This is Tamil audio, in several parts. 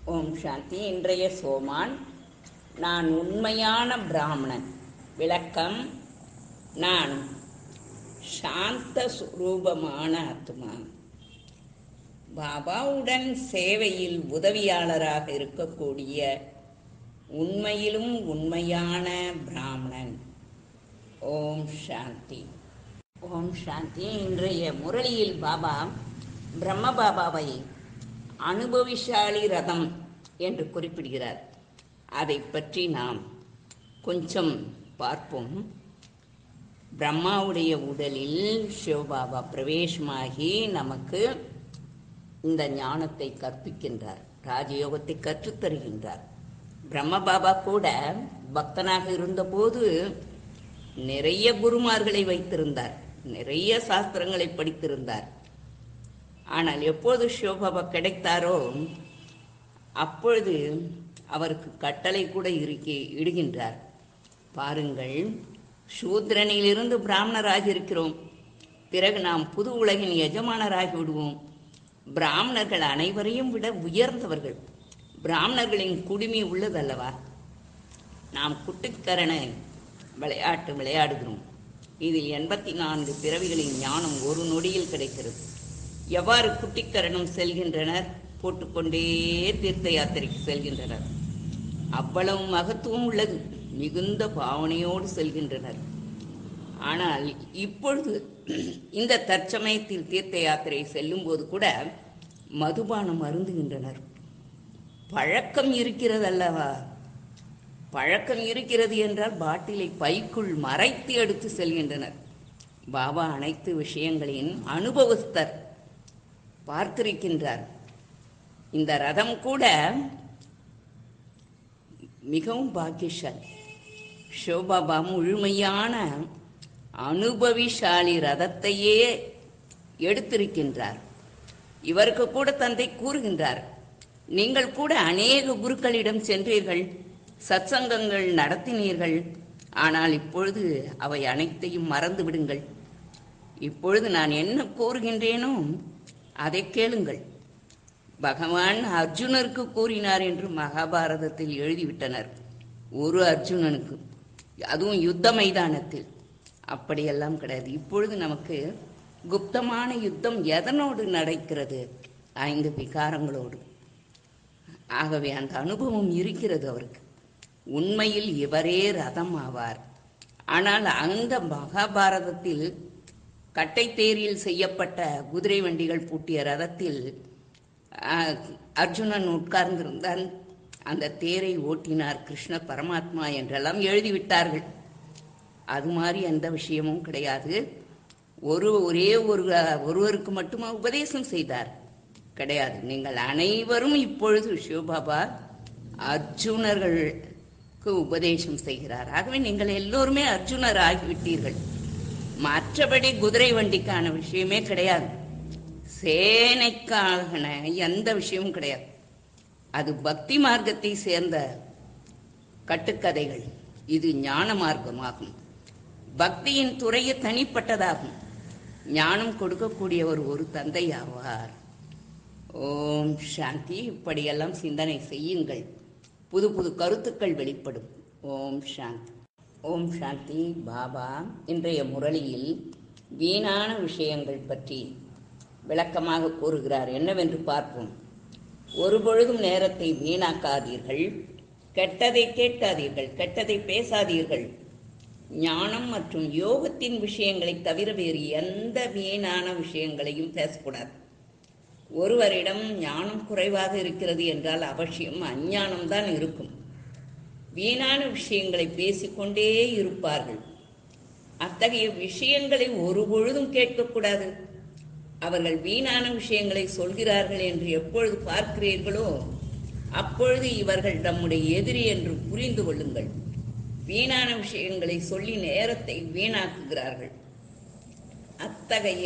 ஓம் சாந்தி இன்றைய சோமான் நான் உண்மையான பிராமணன் விளக்கம் நான் சாந்த சுரூபமான ஆத்மா பாபாவுடன் சேவையில் உதவியாளராக இருக்கக்கூடிய உண்மையிலும் உண்மையான பிராமணன் ஓம் சாந்தி ஓம் சாந்தி இன்றைய முரளியில் பாபா பிரம்ம பாபாவை அனுபவிஷாலி ரதம் என்று குறிப்பிடுகிறார் அதை பற்றி நாம் கொஞ்சம் பார்ப்போம் பிரம்மாவுடைய உடலில் சிவபாபா பிரவேசமாகி நமக்கு இந்த ஞானத்தை கற்பிக்கின்றார் ராஜயோகத்தை கற்றுத் தருகின்றார் பிரம்ம பாபா கூட பக்தனாக இருந்தபோது நிறைய குருமார்களை வைத்திருந்தார் நிறைய சாஸ்திரங்களை படித்திருந்தார் ஆனால் எப்போது சிவபாபா கிடைத்தாரோ அப்பொழுது அவருக்கு கட்டளை கூட இருக்கி இடுகின்றார் பாருங்கள் சூத்திரனிலிருந்து பிராமணராகி இருக்கிறோம் பிறகு நாம் புது உலகின் எஜமானராகி விடுவோம் பிராமணர்கள் அனைவரையும் விட உயர்ந்தவர்கள் பிராமணர்களின் குடுமி உள்ளதல்லவா நாம் குட்டிக்கரணை விளையாட்டு விளையாடுகிறோம் இதில் எண்பத்தி நான்கு பிறவிகளின் ஞானம் ஒரு நொடியில் கிடைக்கிறது எவ்வாறு குட்டிக்கரணம் செல்கின்றனர் போட்டுக்கொண்டே தீர்த்த யாத்திரைக்கு செல்கின்றனர் அவ்வளவு மகத்துவம் உள்ளது மிகுந்த பாவனையோடு செல்கின்றனர் ஆனால் இப்பொழுது இந்த தற்சமயத்தில் தீர்த்த யாத்திரை செல்லும்போது கூட மதுபானம் அருந்துகின்றனர் பழக்கம் இருக்கிறது அல்லவா பழக்கம் இருக்கிறது என்றால் பாட்டிலை பைக்குள் மறைத்து எடுத்து செல்கின்றனர் பாபா அனைத்து விஷயங்களின் அனுபவஸ்தர் பார்த்திருக்கின்றார் இந்த ரதம் கூட மிகவும் பாக்கியசாலி சிவபாபா முழுமையான அனுபவிஷாலி ரதத்தையே எடுத்திருக்கின்றார் இவருக்கு கூட தந்தை கூறுகின்றார் நீங்கள் கூட அநேக குருக்களிடம் சென்றீர்கள் சத்சங்கங்கள் நடத்தினீர்கள் ஆனால் இப்பொழுது அவை அனைத்தையும் மறந்து விடுங்கள் இப்பொழுது நான் என்ன கூறுகின்றேனோ அதை கேளுங்கள் பகவான் அர்ஜுனருக்கு கூறினார் என்று மகாபாரதத்தில் எழுதிவிட்டனர் ஒரு அர்ஜுனனுக்கு அதுவும் யுத்த மைதானத்தில் அப்படியெல்லாம் கிடையாது இப்பொழுது நமக்கு குப்தமான யுத்தம் எதனோடு நடக்கிறது ஐந்து விகாரங்களோடு ஆகவே அந்த அனுபவம் இருக்கிறது அவருக்கு உண்மையில் இவரே ரதம் ஆவார் ஆனால் அந்த மகாபாரதத்தில் கட்டை தேரில் செய்யப்பட்ட குதிரை வண்டிகள் பூட்டிய ரதத்தில் அர்ஜுனன் உட்கார்ந்திருந்தான் அந்த தேரை ஓட்டினார் கிருஷ்ண பரமாத்மா என்றெல்லாம் எழுதிவிட்டார்கள் அது மாதிரி எந்த விஷயமும் கிடையாது ஒரு ஒரே ஒரு ஒருவருக்கு மட்டுமா உபதேசம் செய்தார் கிடையாது நீங்கள் அனைவரும் இப்பொழுது சிவபாபா அர்ஜுனர்களுக்கு உபதேசம் செய்கிறார் ஆகவே நீங்கள் எல்லோருமே அர்ஜுனர் ஆகிவிட்டீர்கள் மற்றபடி குதிரை வண்டிக்கான விஷயமே கிடையாது சேனைக்கான எந்த விஷயமும் கிடையாது அது பக்தி மார்க்கத்தை சேர்ந்த கட்டுக்கதைகள் இது ஞான மார்க்கமாகும் பக்தியின் துறையே தனிப்பட்டதாகும் ஞானம் கொடுக்கக்கூடியவர் ஒரு தந்தை ஆவார் ஓம் சாந்தி இப்படியெல்லாம் சிந்தனை செய்யுங்கள் புது புது கருத்துக்கள் வெளிப்படும் ஓம் சாந்தி ஓம் சாந்தி பாபா இன்றைய முரளியில் வீணான விஷயங்கள் பற்றி விளக்கமாக கூறுகிறார் என்னவென்று பார்ப்போம் ஒருபொழுதும் நேரத்தை வீணாக்காதீர்கள் கெட்டதை கேட்காதீர்கள் கெட்டதை பேசாதீர்கள் ஞானம் மற்றும் யோகத்தின் விஷயங்களை தவிர வேறு எந்த வீணான விஷயங்களையும் பேசக்கூடாது ஒருவரிடம் ஞானம் குறைவாக இருக்கிறது என்றால் அவசியம் அஞ்ஞானம்தான் இருக்கும் வீணான விஷயங்களை பேசிக்கொண்டே இருப்பார்கள் அத்தகைய விஷயங்களை ஒருபொழுதும் கேட்கக்கூடாது அவர்கள் வீணான விஷயங்களை சொல்கிறார்கள் என்று எப்பொழுது பார்க்கிறீர்களோ அப்பொழுது இவர்கள் நம்முடைய எதிரி என்று புரிந்து கொள்ளுங்கள் வீணான விஷயங்களை சொல்லி நேரத்தை வீணாக்குகிறார்கள் அத்தகைய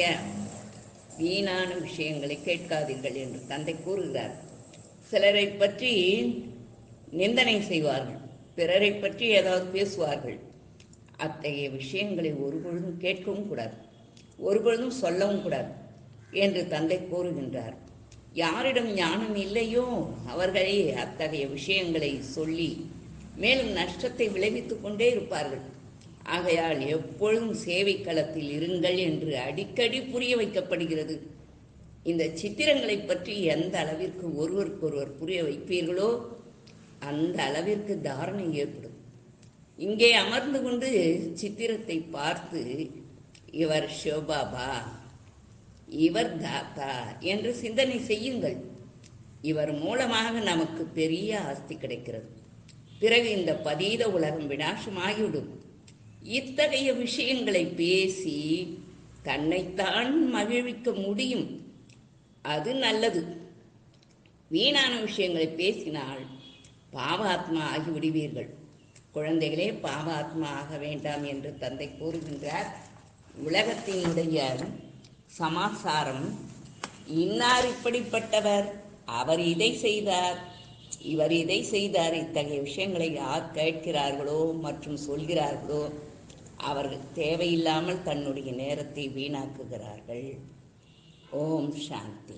வீணான விஷயங்களை கேட்காதீர்கள் என்று தந்தை கூறுகிறார் சிலரை பற்றி நிந்தனை செய்வார்கள் பிறரை பற்றி ஏதாவது பேசுவார்கள் அத்தகைய விஷயங்களை ஒருபொழுதும் கேட்கவும் கூடாது ஒருபொழுதும் சொல்லவும் கூடாது என்று தந்தை கூறுகின்றார் யாரிடம் ஞானம் இல்லையோ அவர்களே அத்தகைய விஷயங்களை சொல்லி மேலும் நஷ்டத்தை விளைவித்துக் கொண்டே இருப்பார்கள் ஆகையால் எப்பொழுதும் சேவை களத்தில் இருங்கள் என்று அடிக்கடி புரிய வைக்கப்படுகிறது இந்த சித்திரங்களை பற்றி எந்த அளவிற்கு ஒருவருக்கொருவர் புரிய வைப்பீர்களோ அந்த அளவிற்கு தாரணை ஏற்படும் இங்கே அமர்ந்து கொண்டு சித்திரத்தை பார்த்து இவர் ஷோபாபா இவர் தாத்தா என்று சிந்தனை செய்யுங்கள் இவர் மூலமாக நமக்கு பெரிய ஆஸ்தி கிடைக்கிறது பிறகு இந்த பதீத உலகம் வினாசமாகிவிடும் இத்தகைய விஷயங்களை பேசி தன்னைத்தான் மகிழ்விக்க முடியும் அது நல்லது வீணான விஷயங்களை பேசினால் பாவாத்மா ஆகிவிடுவீர்கள் குழந்தைகளே பாவாத்மா ஆக வேண்டாம் என்று தந்தை கூறுகின்றார் உலகத்தினுடைய சமாசாரம் இன்னார் இப்படிப்பட்டவர் அவர் இதை செய்தார் இவர் இதை செய்தார் இத்தகைய விஷயங்களை யார் கேட்கிறார்களோ மற்றும் சொல்கிறார்களோ அவர்கள் தேவையில்லாமல் தன்னுடைய நேரத்தை வீணாக்குகிறார்கள் ஓம் சாந்தி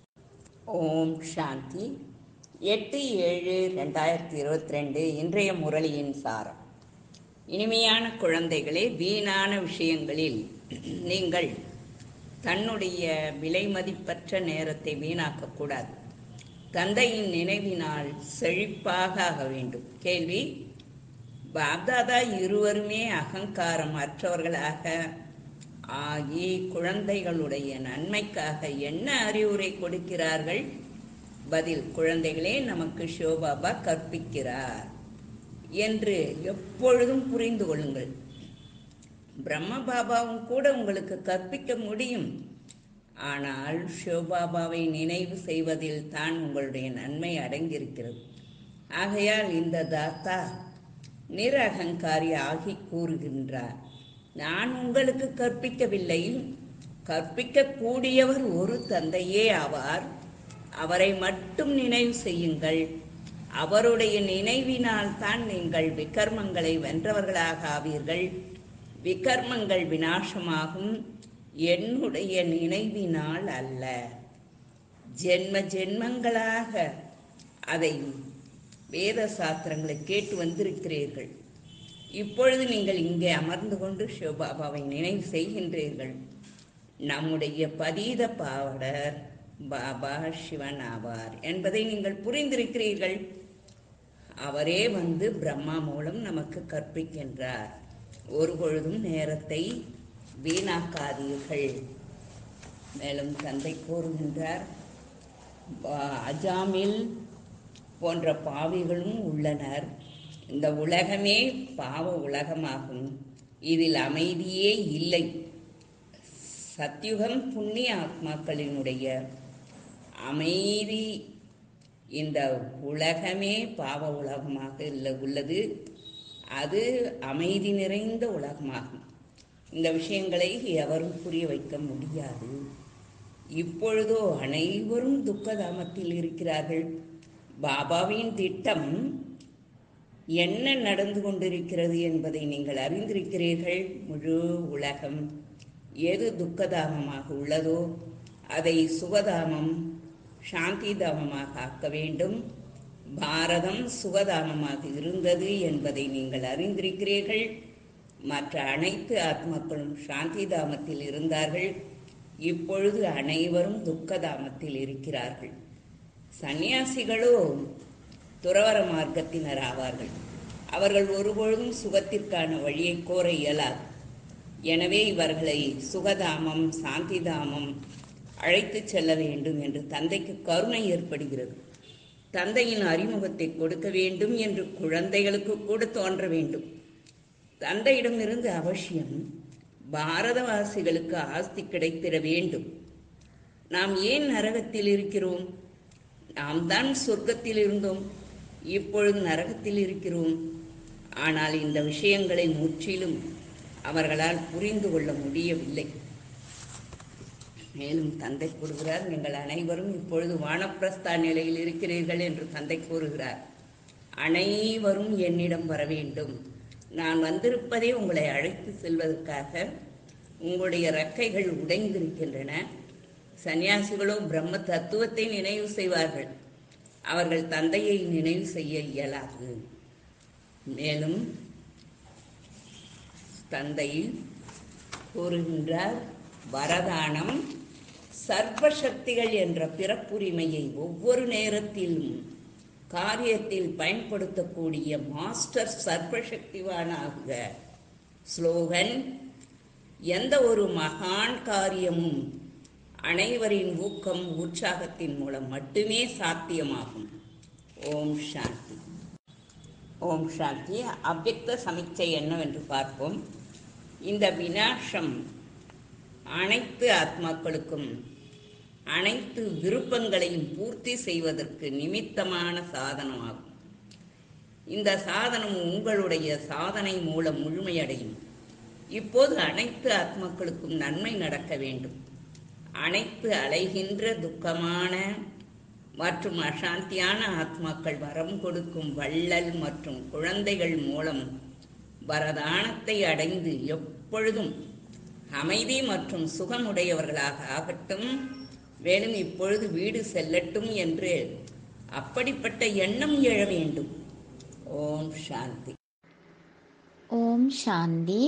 ஓம் சாந்தி எட்டு ஏழு ரெண்டாயிரத்தி இருபத்தி ரெண்டு இன்றைய முரளியின் சாரம் இனிமையான குழந்தைகளே வீணான விஷயங்களில் நீங்கள் தன்னுடைய விலை மதிப்பற்ற நேரத்தை வீணாக்கக்கூடாது தந்தையின் நினைவினால் செழிப்பாக ஆக வேண்டும் கேள்வி பாப்தாதா இருவருமே அகங்காரம் அற்றவர்களாக ஆகி குழந்தைகளுடைய நன்மைக்காக என்ன அறிவுரை கொடுக்கிறார்கள் பதில் குழந்தைகளே நமக்கு ஷோபாபா கற்பிக்கிறார் என்று எப்பொழுதும் புரிந்து கொள்ளுங்கள் பிரம்ம பாபாவும் கூட உங்களுக்கு கற்பிக்க முடியும் ஆனால் ஷோபாபாவை நினைவு செய்வதில் தான் உங்களுடைய நன்மை அடங்கியிருக்கிறது ஆகையால் இந்த தாத்தா நிரகங்காரி ஆகி கூறுகின்றார் நான் உங்களுக்கு கற்பிக்கவில்லை கற்பிக்க கூடியவர் ஒரு தந்தையே ஆவார் அவரை மட்டும் நினைவு செய்யுங்கள் அவருடைய நினைவினால் தான் நீங்கள் விகர்மங்களை வென்றவர்களாக ஆவீர்கள் விகர்மங்கள் வினாசமாகும் என்னுடைய நினைவினால் அல்ல ஜென்ம ஜென்மங்களாக அதை வேத சாஸ்திரங்களை கேட்டு வந்திருக்கிறீர்கள் இப்பொழுது நீங்கள் இங்கே அமர்ந்து கொண்டு சிவபாபாவை நினைவு செய்கின்றீர்கள் நம்முடைய பதீத பாவடர் பாபா சிவன் ஆவார் என்பதை நீங்கள் புரிந்திருக்கிறீர்கள் அவரே வந்து பிரம்மா மூலம் நமக்கு கற்பிக்கின்றார் ஒரு பொழுதும் நேரத்தை வீணாக்காதீர்கள் மேலும் தந்தை கூறுகின்றார் பா- அஜாமில் போன்ற பாவிகளும் உள்ளனர் இந்த உலகமே பாவ உலகமாகும் இதில் அமைதியே இல்லை சத்யுகம் புண்ணிய ஆத்மாக்களினுடைய அமைதி இந்த உலகமே பாவ உலகமாக இல்லை உள்ளது அது அமைதி நிறைந்த உலகமாகும் இந்த விஷயங்களை எவரும் புரிய வைக்க முடியாது இப்பொழுதோ அனைவரும் துக்கதாமத்தில் இருக்கிறார்கள் பாபாவின் திட்டம் என்ன நடந்து கொண்டிருக்கிறது என்பதை நீங்கள் அறிந்திருக்கிறீர்கள் முழு உலகம் எது துக்கதாமமாக உள்ளதோ அதை சுகதாமம் சாந்தி தாமமாக ஆக்க வேண்டும் பாரதம் சுகதாமமாக இருந்தது என்பதை நீங்கள் அறிந்திருக்கிறீர்கள் மற்ற அனைத்து ஆத்மாக்களும் சாந்தி தாமத்தில் இருந்தார்கள் இப்பொழுது அனைவரும் துக்கதாமத்தில் இருக்கிறார்கள் சந்நியாசிகளோ துறவர மார்க்கத்தினர் ஆவார்கள் அவர்கள் ஒருபொழுதும் சுகத்திற்கான வழியை கோர இயலாது எனவே இவர்களை சுகதாமம் சாந்திதாமம் அழைத்துச் செல்ல வேண்டும் என்று தந்தைக்கு கருணை ஏற்படுகிறது தந்தையின் அறிமுகத்தை கொடுக்க வேண்டும் என்று குழந்தைகளுக்கு கூட தோன்ற வேண்டும் தந்தையிடமிருந்து அவசியம் பாரதவாசிகளுக்கு ஆஸ்தி கிடைத்திட வேண்டும் நாம் ஏன் நரகத்தில் இருக்கிறோம் நாம் தான் சொர்க்கத்தில் இருந்தோம் இப்பொழுது நரகத்தில் இருக்கிறோம் ஆனால் இந்த விஷயங்களை முற்றிலும் அவர்களால் புரிந்து கொள்ள முடியவில்லை மேலும் தந்தை கூறுகிறார் நீங்கள் அனைவரும் இப்பொழுது வானப்பிரஸ்தா நிலையில் இருக்கிறீர்கள் என்று தந்தை கூறுகிறார் அனைவரும் என்னிடம் வர வேண்டும் நான் வந்திருப்பதே உங்களை அழைத்து செல்வதற்காக உங்களுடைய ரெக்கைகள் உடைந்திருக்கின்றன சன்னியாசிகளோ பிரம்ம தத்துவத்தை நினைவு செய்வார்கள் அவர்கள் தந்தையை நினைவு செய்ய இயலாது மேலும் தந்தை கூறுகின்றார் வரதானம் சர்வசக்திகள் என்ற பிறப்புரிமையை ஒவ்வொரு நேரத்திலும் காரியத்தில் பயன்படுத்தக்கூடிய மாஸ்டர் சர்வசக்திவானாகுக ஸ்லோகன் எந்த ஒரு மகான் காரியமும் அனைவரின் ஊக்கம் உற்சாகத்தின் மூலம் மட்டுமே சாத்தியமாகும் ஓம் சாந்தி ஓம் சாந்தி அவ்வக்த சமிச்சை என்னவென்று பார்ப்போம் இந்த வினாசம் அனைத்து ஆத்மாக்களுக்கும் அனைத்து விருப்பங்களையும் பூர்த்தி செய்வதற்கு நிமித்தமான சாதனமாகும் இந்த சாதனம் உங்களுடைய சாதனை மூலம் முழுமையடையும் இப்போது அனைத்து ஆத்மாக்களுக்கும் நன்மை நடக்க வேண்டும் அனைத்து அலைகின்ற துக்கமான மற்றும் அசாந்தியான ஆத்மாக்கள் வரம் கொடுக்கும் வள்ளல் மற்றும் குழந்தைகள் மூலம் வரதானத்தை அடைந்து எப்பொழுதும் அமைதி மற்றும் சுகமுடையவர்களாக ஆகட்டும் மேலும் இப்பொழுது வீடு செல்லட்டும் என்று அப்படிப்பட்ட எண்ணம் எழ வேண்டும் ஓம் சாந்தி ஓம் சாந்தி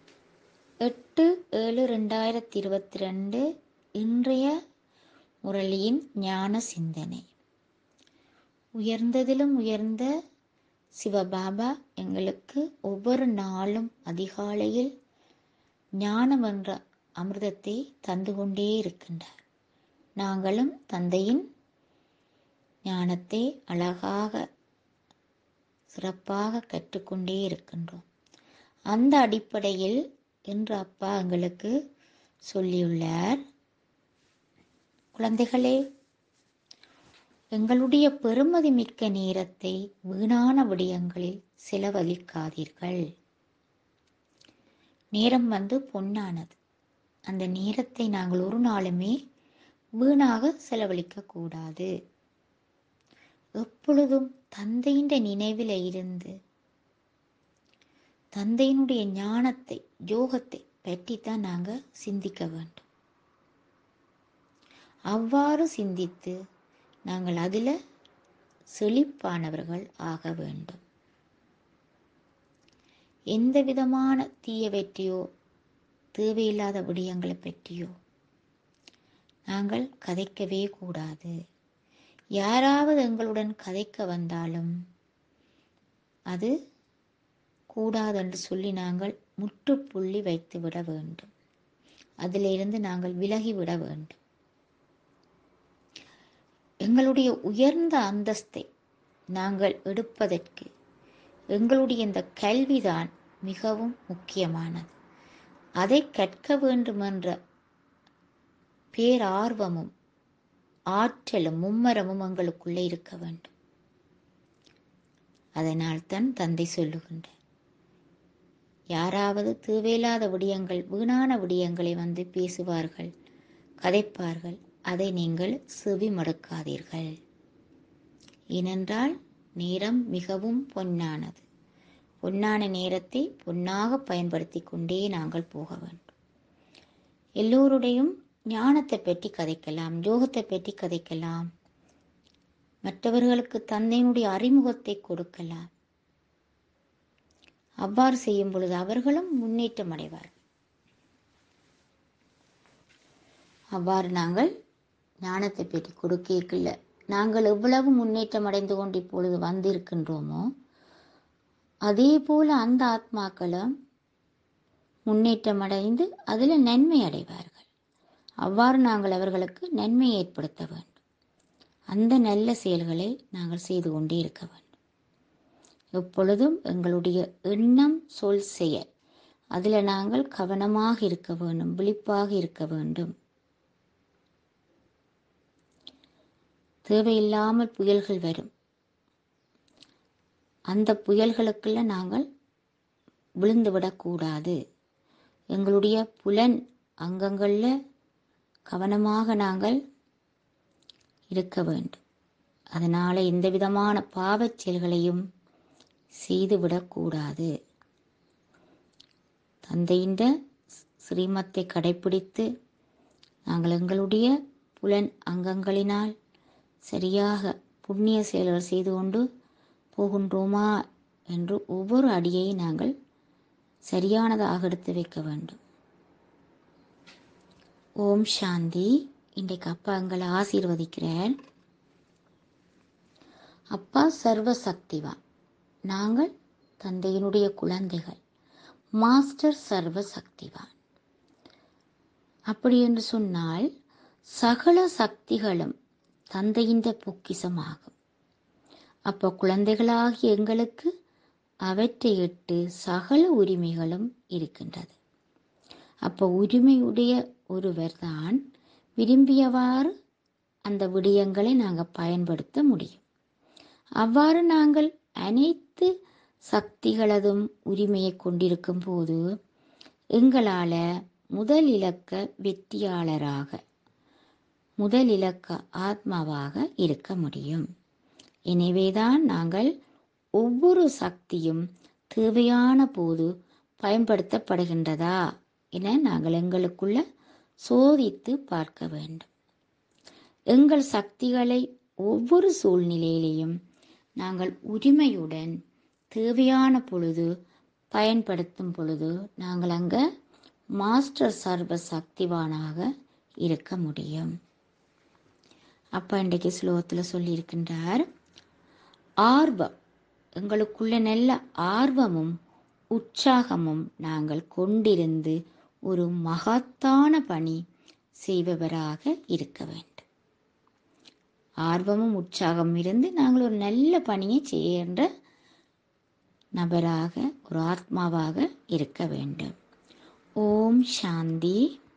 எட்டு ஏழு ரெண்டாயிரத்தி இருபத்தி ரெண்டு இன்றைய முரளியின் ஞான சிந்தனை உயர்ந்ததிலும் உயர்ந்த சிவபாபா எங்களுக்கு ஒவ்வொரு நாளும் அதிகாலையில் ஞானம் என்ற அமிர்தத்தை தந்து கொண்டே இருக்கின்றார் நாங்களும் தந்தையின் ஞானத்தை அழகாக சிறப்பாக கற்றுக்கொண்டே இருக்கின்றோம் அந்த அடிப்படையில் இன்று அப்பா எங்களுக்கு சொல்லியுள்ளார் குழந்தைகளே எங்களுடைய பெருமதி மிக்க நேரத்தை வீணான விடயங்களில் செலவழிக்காதீர்கள் நேரம் வந்து பொன்னானது அந்த நேரத்தை நாங்கள் ஒரு நாளுமே வீணாக செலவழிக்க கூடாது எப்பொழுதும் தந்தையின் நினைவில் இருந்து தந்தையினுடைய ஞானத்தை யோகத்தை பற்றி தான் நாங்கள் சிந்திக்க வேண்டும் அவ்வாறு சிந்தித்து நாங்கள் அதில் செழிப்பானவர்கள் ஆக வேண்டும் எந்த விதமான தீய வெற்றியோ தேவையில்லாத விடயங்களை பற்றியோ நாங்கள் கதைக்கவே கூடாது யாராவது எங்களுடன் கதைக்க வந்தாலும் அது கூடாதென்று சொல்லி நாங்கள் முற்றுப்புள்ளி வைத்து விட வேண்டும் அதிலிருந்து நாங்கள் விலகிவிட வேண்டும் எங்களுடைய உயர்ந்த அந்தஸ்தை நாங்கள் எடுப்பதற்கு எங்களுடைய இந்த கல்விதான் மிகவும் முக்கியமானது அதை கற்க வேண்டுமென்ற பேரார்வமும் ஆற்றலும் மும்மரமும் எங்களுக்குள்ளே இருக்க வேண்டும் அதனால் தான் தந்தை சொல்லுகின்றார் யாராவது தேவையில்லாத விடயங்கள் வீணான விடயங்களை வந்து பேசுவார்கள் கதைப்பார்கள் அதை நீங்கள் செவி மடுக்காதீர்கள் ஏனென்றால் நேரம் மிகவும் பொன்னானது பொன்னான நேரத்தை பொன்னாக பயன்படுத்தி கொண்டே நாங்கள் போக வேண்டும் எல்லோருடையும் ஞானத்தை பற்றி கதைக்கலாம் யோகத்தை பற்றி கதைக்கலாம் மற்றவர்களுக்கு தந்தையினுடைய அறிமுகத்தை கொடுக்கலாம் அவ்வாறு செய்யும் பொழுது அவர்களும் முன்னேற்றம் அடைவார்கள் அவ்வாறு நாங்கள் ஞானத்தை பற்றி கொடுக்கல நாங்கள் எவ்வளவு முன்னேற்றம் அடைந்து கொண்டு இப்பொழுது வந்திருக்கின்றோமோ அதே போல அந்த ஆத்மாக்களும் முன்னேற்றம் அடைந்து அதில் நன்மை அடைவார்கள் அவ்வாறு நாங்கள் அவர்களுக்கு நன்மை ஏற்படுத்த வேண்டும் அந்த நல்ல செயல்களை நாங்கள் செய்து கொண்டே இருக்க வேண்டும் எப்பொழுதும் எங்களுடைய எண்ணம் சொல் செயல் அதில் நாங்கள் கவனமாக இருக்க வேண்டும் விழிப்பாக இருக்க வேண்டும் தேவையில்லாமல் புயல்கள் வரும் அந்த புயல்களுக்குள்ள நாங்கள் விழுந்து விடக்கூடாது எங்களுடைய புலன் அங்கங்களில் கவனமாக நாங்கள் இருக்க வேண்டும் அதனால் எந்த விதமான பாவச் செயல்களையும் செய்துவிடக்கூடாது தந்தையின் ஸ்ரீமத்தை கடைப்பிடித்து நாங்கள் எங்களுடைய புலன் அங்கங்களினால் சரியாக புண்ணிய செயல்கள் செய்து கொண்டு போகின்றோமா என்று ஒவ்வொரு அடியை நாங்கள் சரியானதாக எடுத்து வைக்க வேண்டும் ஓம் சாந்தி இன்றைக்கு அப்பா எங்களை ஆசீர்வதிக்கிறேன் அப்பா சர்வ சக்திவான் நாங்கள் தந்தையினுடைய குழந்தைகள் மாஸ்டர் சர்வ சக்திவான் அப்படி என்று சொன்னால் சகல சக்திகளும் தந்தையின் பொக்கிசமாகும் அப்போ குழந்தைகளாகிய எங்களுக்கு அவற்றை இட்டு சகல உரிமைகளும் இருக்கின்றது அப்போ உரிமையுடைய ஒருவர் தான் விரும்பியவாறு அந்த விடயங்களை நாங்கள் பயன்படுத்த முடியும் அவ்வாறு நாங்கள் அனைத்து சக்திகளதும் உரிமையை கொண்டிருக்கும் போது எங்களால் முதல் இலக்க வெற்றியாளராக முதல் இலக்க ஆத்மாவாக இருக்க முடியும் எனவேதான் நாங்கள் ஒவ்வொரு சக்தியும் தேவையான போது பயன்படுத்தப்படுகின்றதா என நாங்கள் எங்களுக்குள்ள சோதித்து பார்க்க வேண்டும் எங்கள் சக்திகளை ஒவ்வொரு சூழ்நிலையிலையும் நாங்கள் உரிமையுடன் தேவையான பொழுது பயன்படுத்தும் பொழுது நாங்கள் அங்கே மாஸ்டர் சர்வ சக்திவானாக இருக்க முடியும் அப்பா இன்றைக்கு ஸ்லோகத்தில் சொல்லியிருக்கின்றார் ஆர்வம் எங்களுக்குள்ள நல்ல ஆர்வமும் உற்சாகமும் நாங்கள் கொண்டிருந்து ஒரு மகத்தான பணி செய்பவராக இருக்க வேண்டும் ஆர்வமும் உற்சாகம் இருந்து நாங்கள் ஒரு நல்ல பணியை செய்கின்ற நபராக ஒரு ஆத்மாவாக இருக்க வேண்டும் ஓம் சாந்தி